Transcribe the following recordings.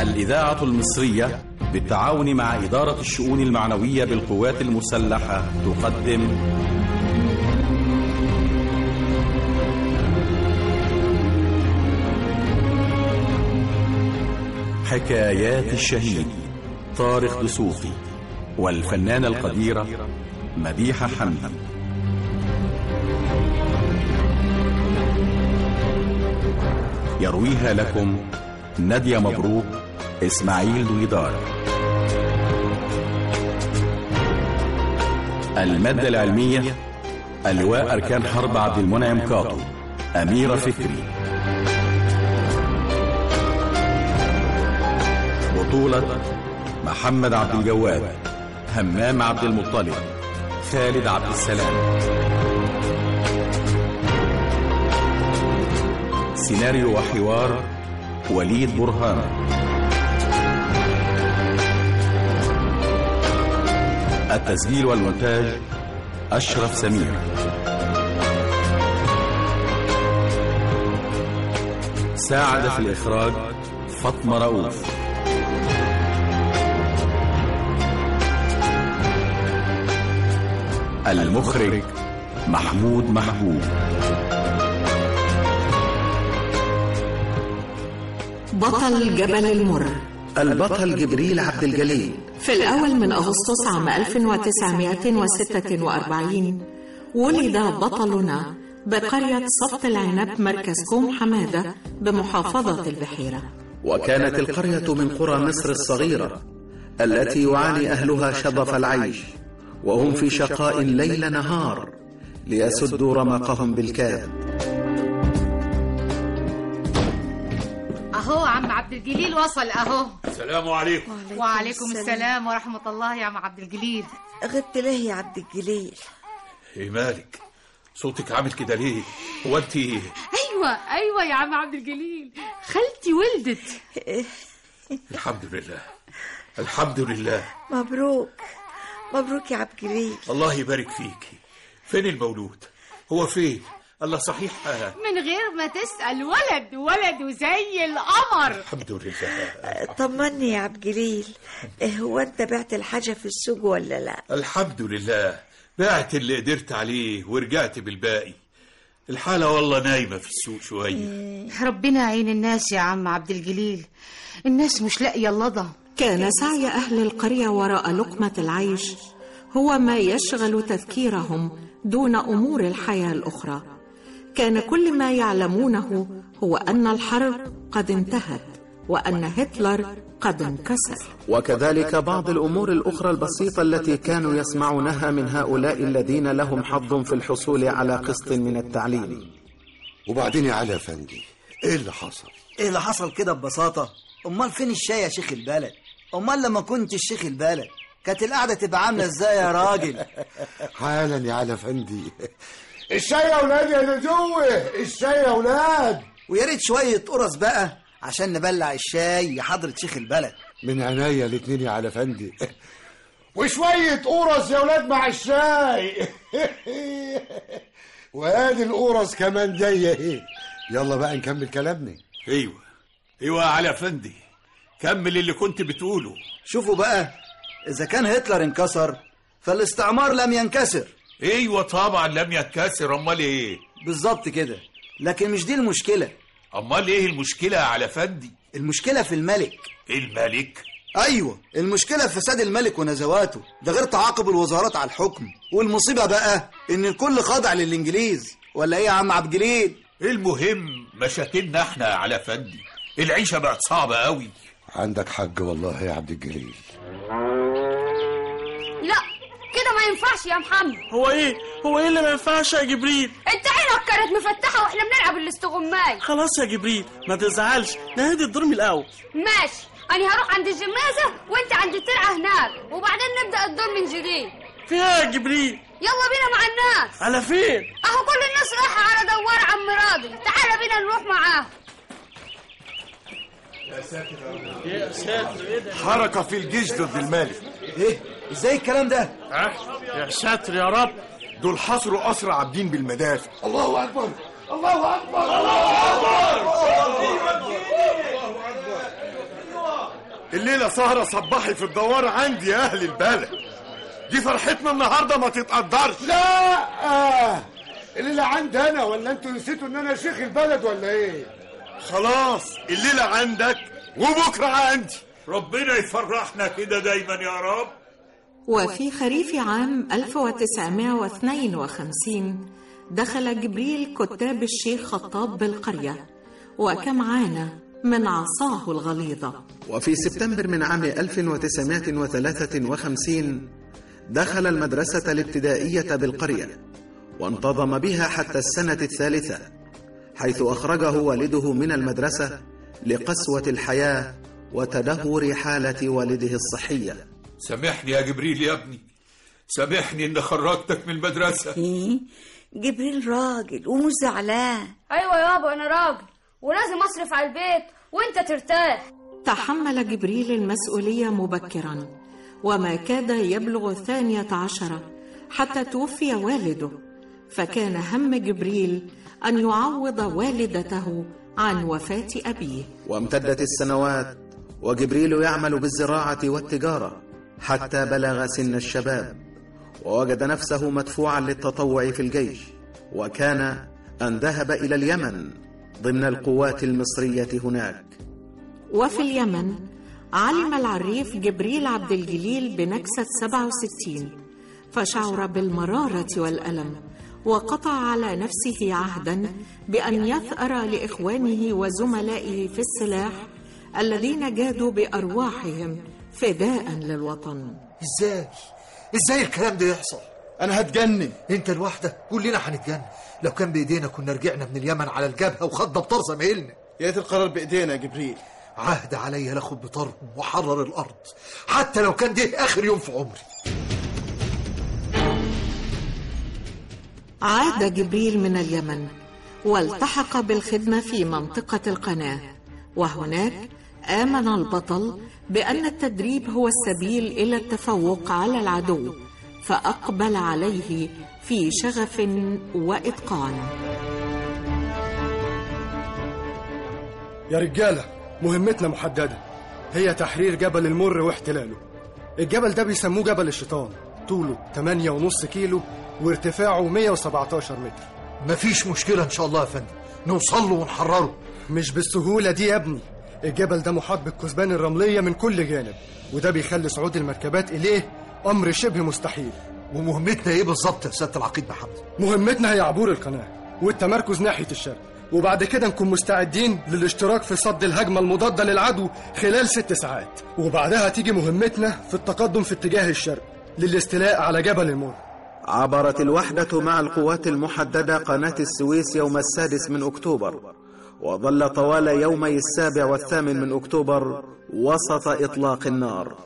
الإذاعة المصرية بالتعاون مع إدارة الشؤون المعنوية بالقوات المسلحة تقدم حكايات الشهيد طارق دسوقي والفنانة القديرة مديحة حمدي يرويها لكم نادية مبروك إسماعيل دويدار المادة العلمية اللواء أركان حرب عبد المنعم كاطو أميرة فكري بطولة محمد عبد الجواد همام عبد المطلب خالد عبد السلام سيناريو وحوار وليد برهان التسجيل والمونتاج أشرف سمير ساعد في الإخراج فاطمة رؤوف المخرج محمود محبوب بطل جبل المر البطل جبريل عبد الجليل في الأول من أغسطس عام 1946 ولد بطلنا بقرية سبط العنب مركز كوم حمادة بمحافظة البحيرة وكانت القرية من قرى مصر الصغيرة التي يعاني أهلها شظف العيش وهم في شقاء ليل نهار ليسدوا رمقهم بالكاد اهو عم عبد الجليل وصل اهو السلام عليكم وعليكم السلام ورحمة الله يا عم عبد الجليل غبت ليه يا عبد الجليل ايه مالك صوتك عامل كده ليه هو انت ايوه ايوه يا عم عبد الجليل خالتي ولدت الحمد لله الحمد لله مبروك مبروك يا عبد الجليل الله يبارك فيكي فين المولود هو فين الله صحيح من غير ما تسأل ولد ولد وزي القمر الحمد لله طمني يا عبد الجليل إيه هو انت بعت الحاجة في السوق ولا لا الحمد لله بعت اللي قدرت عليه ورجعت بالباقي الحالة والله نايمة في السوق شوية ربنا يعين الناس يا عم عبد الجليل الناس مش لاقية اللضا كان سعي أهل القرية وراء لقمة العيش هو ما يشغل تفكيرهم دون أمور الحياة الأخرى كان كل ما يعلمونه هو أن الحرب قد انتهت وأن هتلر قد انكسر وكذلك بعض الأمور الأخرى البسيطة التي كانوا يسمعونها من هؤلاء الذين لهم حظ في الحصول على قسط من التعليم وبعدين يا علي افندي ايه اللي حصل ايه اللي حصل كده ببساطة امال فين الشاي يا شيخ البلد امال لما كنت الشيخ البلد كانت القعدة تبقى عاملة ازاي يا راجل حالا يا علي افندي الشاي يا ولاد يا نجوه الشاي يا ولاد ويا ريت شوية قرص بقى عشان نبلع الشاي يا حضرة شيخ البلد من عينيا الاتنين يا علي افندي وشوية قرص يا ولاد مع الشاي وادي القرص كمان جاية اهي يلا بقى نكمل كلامنا ايوه ايوه يا علي افندي كمل اللي كنت بتقوله شوفوا بقى اذا كان هتلر انكسر فالاستعمار لم ينكسر ايوه طبعا لم يتكسر امال ايه بالظبط كده لكن مش دي المشكلة امال ايه المشكلة يا علي افندي المشكلة في الملك الملك ايوه المشكلة في فساد الملك ونزواته ده غير تعاقب الوزارات على الحكم والمصيبة بقى ان الكل خاضع للانجليز ولا ايه يا عم عبد الجليل المهم مشاكلنا احنا يا علي افندي العيشة بقت صعبة قوي عندك حق والله يا عبد الجليل لا كده ما ينفعش يا محمد هو ايه هو ايه اللي ما ينفعش يا جبريل انت عينك كانت مفتحه واحنا بنلعب الاستغماي خلاص يا جبريل ما تزعلش نهدي الدور من الاول ماشي انا هروح عند الجمازه وانت عند الترعه هناك وبعدين نبدا الدور من جديد فيها يا جبريل يلا بينا مع الناس على فين اهو كل الناس رايحه على دوار عم راضي تعال بينا نروح معاه يا ساتر ايه ده حركة في الجيش ضد الملك ايه ازاي الكلام ده يا ساتر يا رب دول حصروا أسرى عابدين بالمدافع الله أكبر الله أكبر الله أكبر الليلة سهرة صباحي في الدوار عندي يا أهل البلد دي فرحتنا النهاردة ما تتقدرش لا آه. الليلة عندي أنا ولا أنتوا نسيتوا إن أنا شيخ البلد ولا إيه؟ خلاص الليلة عندك وبكرة عندي ربنا يفرحنا كده دايما يا رب وفي خريف عام 1952 دخل جبريل كتاب الشيخ خطاب بالقرية وكم عانى من عصاه الغليظة وفي سبتمبر من عام 1953 دخل المدرسة الابتدائية بالقرية وانتظم بها حتى السنة الثالثة حيث أخرجه والده من المدرسة لقسوة الحياة وتدهور حالة والده الصحية سامحني يا جبريل يا ابني سامحني ان خرجتك من المدرسة ايه جبريل راجل ومش زعلان ايوه يابا انا راجل ولازم اصرف على البيت وانت ترتاح تحمل جبريل المسؤولية مبكرا وما كاد يبلغ الثانية عشرة حتى توفي والده فكان هم جبريل أن يعوض والدته عن وفاة أبيه وامتدت السنوات وجبريل يعمل بالزراعة والتجارة حتى بلغ سن الشباب ووجد نفسه مدفوعا للتطوع في الجيش وكان أن ذهب إلى اليمن ضمن القوات المصرية هناك وفي اليمن علم العريف جبريل عبد الجليل بنكسة 67 فشعر بالمرارة والألم وقطع على نفسه عهدا بأن يثأر لإخوانه وزملائه في السلاح الذين جادوا بأرواحهم فداء للوطن ازاي ازاي الكلام ده يحصل انا هتجنن انت لوحدك كلنا هنتجنن لو كان بايدينا كنا رجعنا من اليمن على الجبهه وخدنا بطار زمايلنا يا ريت القرار بايدينا يا جبريل عهد عليا لاخد بطارهم واحرر الارض حتى لو كان ده اخر يوم في عمري عاد جبريل من اليمن والتحق بالخدمة في منطقة القناة وهناك آمن البطل بأن التدريب هو السبيل إلى التفوق على العدو فأقبل عليه في شغف وإتقان يا رجالة مهمتنا محددة هي تحرير جبل المر واحتلاله الجبل ده بيسموه جبل الشيطان طوله 8.5 كيلو وارتفاعه 117 متر مفيش مشكله ان شاء الله يا فندم نوصل له ونحرره مش بالسهولة دي يا ابني الجبل ده محاط بالكثبان الرملية من كل جانب وده بيخلي صعود المركبات إليه أمر شبه مستحيل ومهمتنا ايه بالظبط يا سياده العقيد محمد مهمتنا هي عبور القناة والتمركز ناحية الشرق وبعد كده نكون مستعدين للاشتراك في صد الهجمة المضادة للعدو خلال ست ساعات وبعدها تيجي مهمتنا في التقدم في اتجاه الشرق للاستيلاء على جبل المر عبرت الوحدة مع القوات المحددة قناة السويس يوم السادس من أكتوبر وظل طوال يومي السابع والثامن من أكتوبر وسط إطلاق النار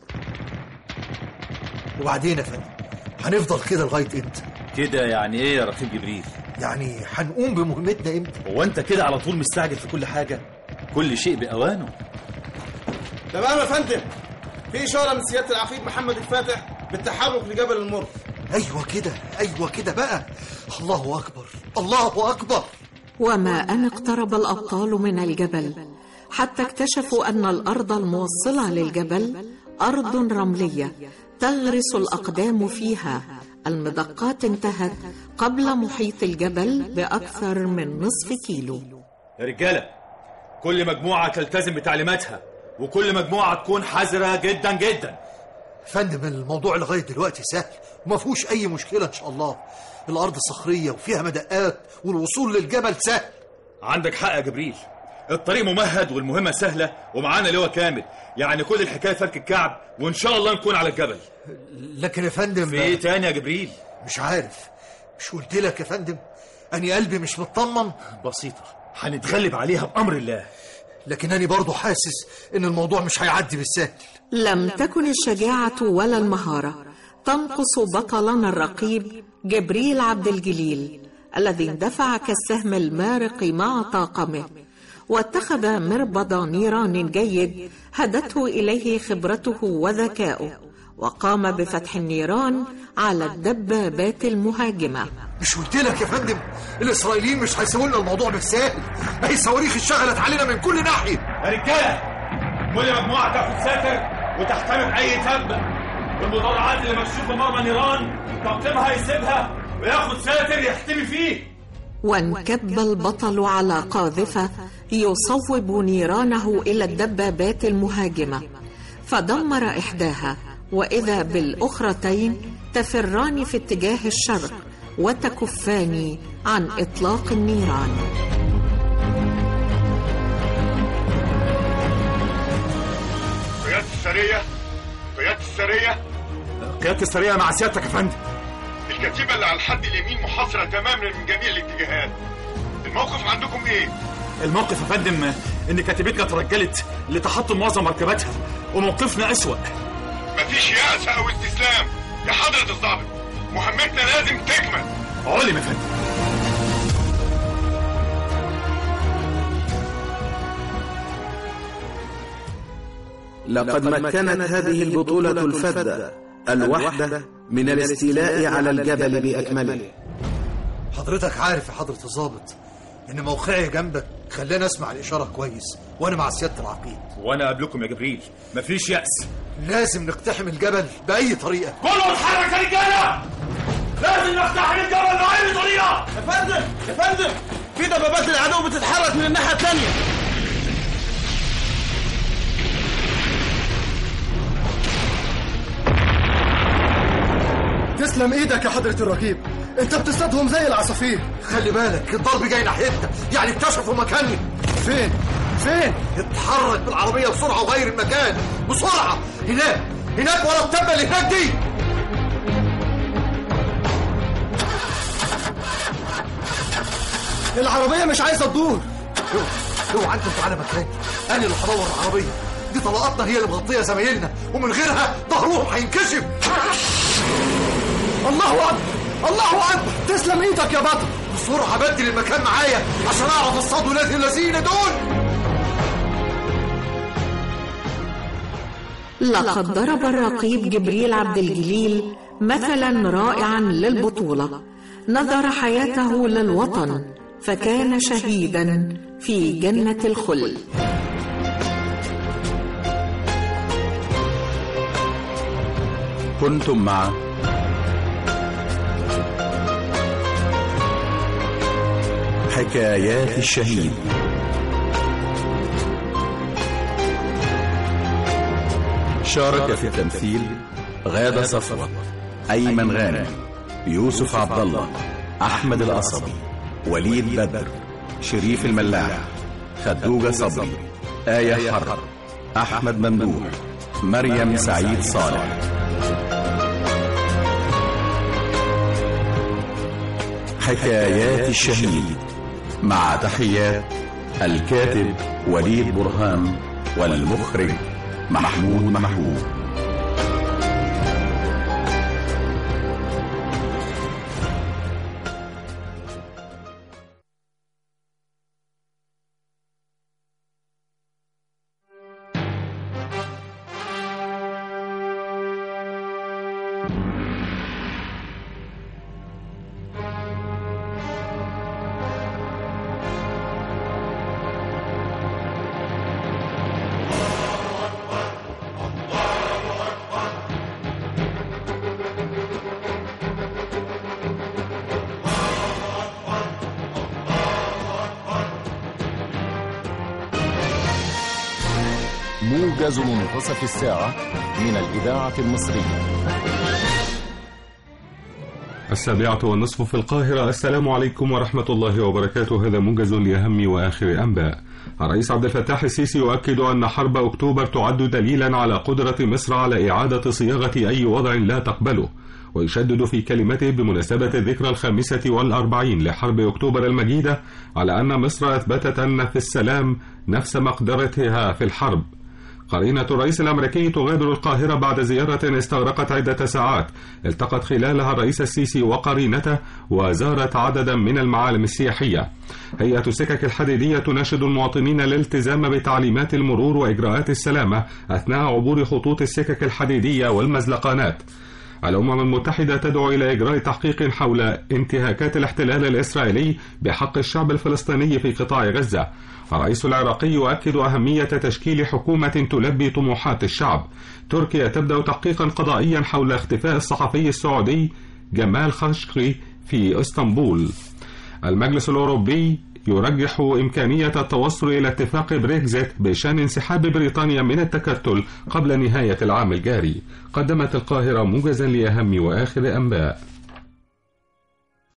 وبعدين يا فندم هنفضل كده لغايه امتى كده يعني ايه يا رقيب جبريل يعني هنقوم بمهمتنا امتى هو انت كده على طول مستعجل في كل حاجه كل شيء باوانه تمام يا فندم في اشاره من سياده العقيد محمد الفاتح بالتحرك لجبل المر ايوه كده ايوه كده بقى الله اكبر الله اكبر وما أن اقترب الأبطال من الجبل حتى اكتشفوا أن الأرض الموصلة للجبل أرض رملية تغرس الأقدام فيها المدقات انتهت قبل محيط الجبل بأكثر من نصف كيلو يا رجاله كل مجموعه تلتزم بتعليماتها وكل مجموعه تكون حذره جدا جدا فندم الموضوع لغايه دلوقتي سهل وما فيهوش اي مشكله ان شاء الله الارض صخريه وفيها مدقات والوصول للجبل سهل عندك حق يا جبريل الطريق ممهد والمهمه سهله ومعانا لواء كامل يعني كل الحكايه فرك الكعب وان شاء الله نكون على الجبل لكن يا فندم في ايه تاني يا جبريل مش عارف مش قلت لك يا فندم اني قلبي مش مطمن بسيطه هنتغلب عليها بامر الله لكن أنا برضه حاسس إن الموضوع مش هيعدي بالسهل لم تكن الشجاعة ولا المهارة تنقص بطلنا الرقيب جبريل عبد الجليل الذي اندفع كالسهم المارق مع طاقمه واتخذ مربض نيران جيد هدته إليه خبرته وذكاؤه وقام بفتح النيران على الدبابات المهاجمة مش قلت لك يا فندم الإسرائيليين مش هيسووا لنا الموضوع بالسهل ما هي الصواريخ اشتغلت علينا من كل ناحية يا رجالة كل مجموعة تاخد ساتر وتحتمي بأي تبة والمدرعات اللي مكشوفة مرمى نيران تقيمها يسيبها وياخد ساتر يحتمي فيه وانكب البطل على قاذفة يصوب نيرانه إلى الدبابات المهاجمة فدمر إحداها وإذا بالأخرتين تفران في اتجاه الشرق وتكفان عن إطلاق النيران قيادة السرية قيادة السرية قيادة السرية مع سيادتك يا فندم الكتيبة اللي على الحد اليمين محاصرة تماما من جميع الاتجاهات الموقف عندكم ايه؟ الموقف يا فندم ان كتيبتنا ترجلت لتحطم معظم مركباتها وموقفنا أسوأ مفيش يأس أو استسلام يا حضرة الضابط مهمتنا لازم تكمل علم يا فندم لقد مكنت هذه البطولة الفذة الوحدة من الاستيلاء على الجبل بأكمله حضرتك عارف يا حضرة الضابط إن موقعي جنبك خلاني أسمع الإشارة كويس وأنا مع سيادة العقيد وأنا قبلكم يا جبريل مفيش يأس لازم نقتحم الجبل بأي طريقة كله اتحرك يا رجالة لازم نقتحم الجبل بأي طريقة يا فندم يا فندم في دبابات العدو بتتحرك من الناحية التانية تسلم ايدك يا حضرة الرقيب انت بتصطادهم زي العصافير خلي بالك الضرب جاي ناحيتنا يعني اكتشفوا مكاني فين فين اتحرك بالعربية بسرعة وغير المكان بسرعة هناك هناك ورا التبة اللي هناك دي العربية مش عايزة تدور اوعى انت انت على مكاني انا اللي هدور العربية دي طلقاتنا هي اللي مغطية زمايلنا ومن غيرها ظهرهم هينكشف الله اكبر الله اكبر تسلم ايدك يا بطل بسرعة بدل المكان معايا عشان اعرف اصطاد ولاد الذين دول لقد ضرب الرقيب جبريل عبد الجليل مثلا رائعا للبطولة نذر حياته للوطن فكان شهيدا في جنة الخلد كنتم مع حكايات الشهيد شارك في التمثيل غادة صفوة أيمن غانم يوسف عبد الله أحمد القصبي وليد بدر شريف الملاح خدوجة صبري آية حرب أحمد ممدوح مريم سعيد صالح حكايات الشهيد مع تحيات الكاتب وليد برهان والمخرج محمود محبوب موجز منتصف الساعة من الإذاعة المصرية السابعة والنصف في القاهرة السلام عليكم ورحمة الله وبركاته هذا موجز لأهم وآخر أنباء الرئيس عبد الفتاح السيسي يؤكد أن حرب أكتوبر تعد دليلا على قدرة مصر على إعادة صياغة أي وضع لا تقبله ويشدد في كلمته بمناسبة الذكرى الخامسة والأربعين لحرب أكتوبر المجيدة على أن مصر أثبتت أن في السلام نفس مقدرتها في الحرب قرينة الرئيس الأمريكي تغادر القاهرة بعد زيارة استغرقت عدة ساعات التقت خلالها الرئيس السيسي وقرينته وزارت عددا من المعالم السياحية هيئة السكك الحديدية تناشد المواطنين الالتزام بتعليمات المرور وإجراءات السلامة أثناء عبور خطوط السكك الحديدية والمزلقانات الأمم المتحدة تدعو إلى إجراء تحقيق حول انتهاكات الاحتلال الإسرائيلي بحق الشعب الفلسطيني في قطاع غزة الرئيس العراقي يؤكد أهمية تشكيل حكومة تلبي طموحات الشعب تركيا تبدأ تحقيقا قضائيا حول اختفاء الصحفي السعودي جمال خشقي في اسطنبول المجلس الأوروبي يرجح إمكانية التوصل إلى اتفاق بريكزيت بشأن انسحاب بريطانيا من التكتل قبل نهاية العام الجاري قدمت القاهرة موجزا لأهم وآخر أنباء